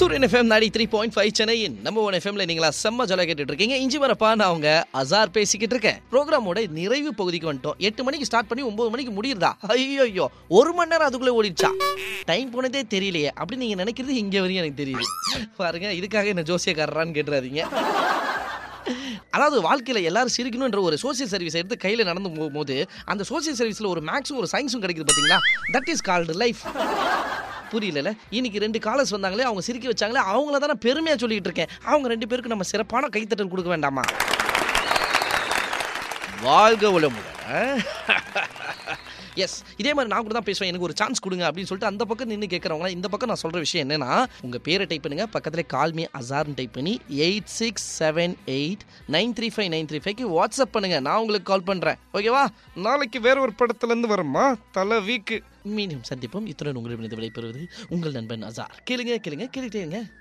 சூரியன் எஃப்எம் நாடி three point five சென்னையின் நம்ம ஒன் எஃப்எம்ல நீங்களா செம்ம ஜாலியாக கேட்டுட்டு இருக்கீங்க இஞ்சி வரப்பா நான் அவங்க அசார் பேசிக்கிட்டு இருக்கேன் ப்ரோக்ராமோட நிறைவு பகுதிக்கு வந்துட்டோம் எட்டு மணிக்கு ஸ்டார்ட் பண்ணி ஒன்பது மணிக்கு முடியுதா ஐயோ ஒரு மணி நேரம் அதுக்குள்ளே ஓடிடுச்சா டைம் போனதே தெரியலையே அப்படி நீங்க நினைக்கிறது இங்கே வரையும் எனக்கு தெரியுது பாருங்க இதுக்காக என்ன ஜோசியக்காரரான்னு கேட்டுறாதீங்க அதாவது வாழ்க்கையில் எல்லாரும் சிரிக்கணுன்ற ஒரு சோசியல் சர்வீஸ் எடுத்து கையில் நடந்து போகும்போது அந்த சோசியல் சர்வீஸில் ஒரு மேக்ஸும் ஒரு சயின்ஸும் கிடைக்குது பார்த்தீங்களா தட் இஸ் கால்டு லைஃப் புரியல இன்னைக்கு ரெண்டு காலர்ஸ் வந்தாங்களே அவங்க சிரிக்க வச்சாங்களே அவங்கள தானே பெருமையாக சொல்லிட்டு இருக்கேன் அவங்க ரெண்டு பேருக்கு நம்ம சிறப்பான கைத்தட்டல் கொடுக்க வேண்டாமா வாழ்க வளமுடன் எஸ் இதே மாதிரி நான் கூட தான் பேசுவேன் எனக்கு ஒரு சான்ஸ் கொடுங்க அப்படின்னு சொல்லிட்டு அந்த பக்கம் நின்று கேட்குறவங்க இந்த பக்கம் நான் சொல்கிற விஷயம் என்னன்னா உங்கள் பேரை டைப் பண்ணுங்க பக்கத்தில் கால் மீ அசார்னு டைப் பண்ணி eight six seven eight nine three five nine three ஃபைவ்க்கு வாட்ஸ்அப் பண்ணுங்க நான் உங்களுக்கு கால் பண்ணுறேன் ஓகேவா நாளைக்கு வேற ஒரு படத்துலேருந்து வருமா தலை வீக்கு மீண்டும் சந்திப்போம் இத்துடன் உங்களிடம் விடைபெறுவது உங்கள் நண்பன் அசார் கேளுங்க கேளுங்க கேட்டுட்டே இருங்க